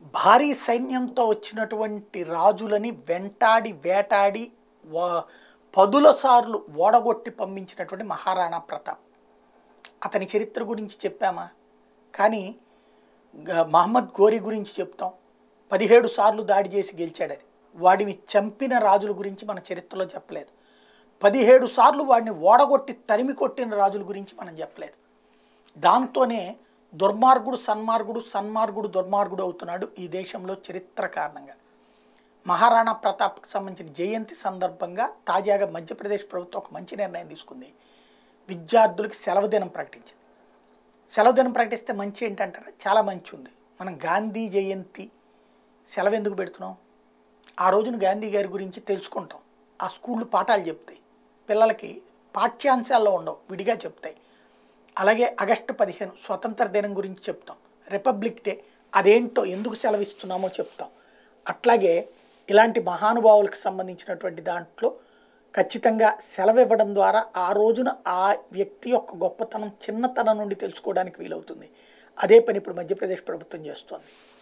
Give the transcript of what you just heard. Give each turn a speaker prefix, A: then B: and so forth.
A: భారీ సైన్యంతో వచ్చినటువంటి రాజులని వెంటాడి వేటాడి వా- పదుల సార్లు ఓడగొట్టి పంపించినటువంటి మహారాణా ప్రతాప్ అతని చరిత్ర గురించి చెప్పామా కానీ గ- మహమ్మద్ గోరి గురించి చెప్తాం పదిహేడు సార్లు దాడి చేసి గెలిచాడని వాడిని చంపిన రాజుల గురించి మన చరిత్రలో చెప్పలేదు పదిహేడు సార్లు వాడిని ఓడగొట్టి తరిమి కొట్టిన రాజుల గురించి మనం చెప్పలేదు దాంతోనే దుర్మార్గుడు సన్మార్గుడు సన్మార్గుడు దుర్మార్గుడు అవుతున్నాడు ఈ దేశంలో చరిత్ర కారణంగా మహారాణా ప్రతాప్కి సంబంధించిన జయంతి సందర్భంగా తాజాగా మధ్యప్రదేశ్ ప్రభుత్వం ఒక మంచి నిర్ణయం తీసుకుంది విద్యార్థులకి సెలవు దినం ప్రకటించింది సెలవు దినం ప్రకటిస్తే మంచి ఏంటంటారా చాలా మంచి ఉంది మనం గాంధీ జయంతి సెలవు ఎందుకు పెడుతున్నాం ఆ రోజున గాంధీ గారి గురించి తెలుసుకుంటాం ఆ స్కూళ్ళు పాఠాలు చెప్తాయి పిల్లలకి పాఠ్యాంశాల్లో ఉండవు విడిగా చెప్తాయి అలాగే ఆగస్టు పదిహేను స్వతంత్ర దినం గురించి చెప్తాం రిపబ్లిక్ డే అదేంటో ఎందుకు సెలవిస్తున్నామో చెప్తాం అట్లాగే ఇలాంటి మహానుభావులకు సంబంధించినటువంటి దాంట్లో ఖచ్చితంగా సెలవు ఇవ్వడం ద్వారా ఆ రోజున ఆ వ్యక్తి యొక్క గొప్పతనం చిన్నతనం నుండి తెలుసుకోవడానికి వీలవుతుంది అదే పని ఇప్పుడు మధ్యప్రదేశ్ ప్రభుత్వం చేస్తోంది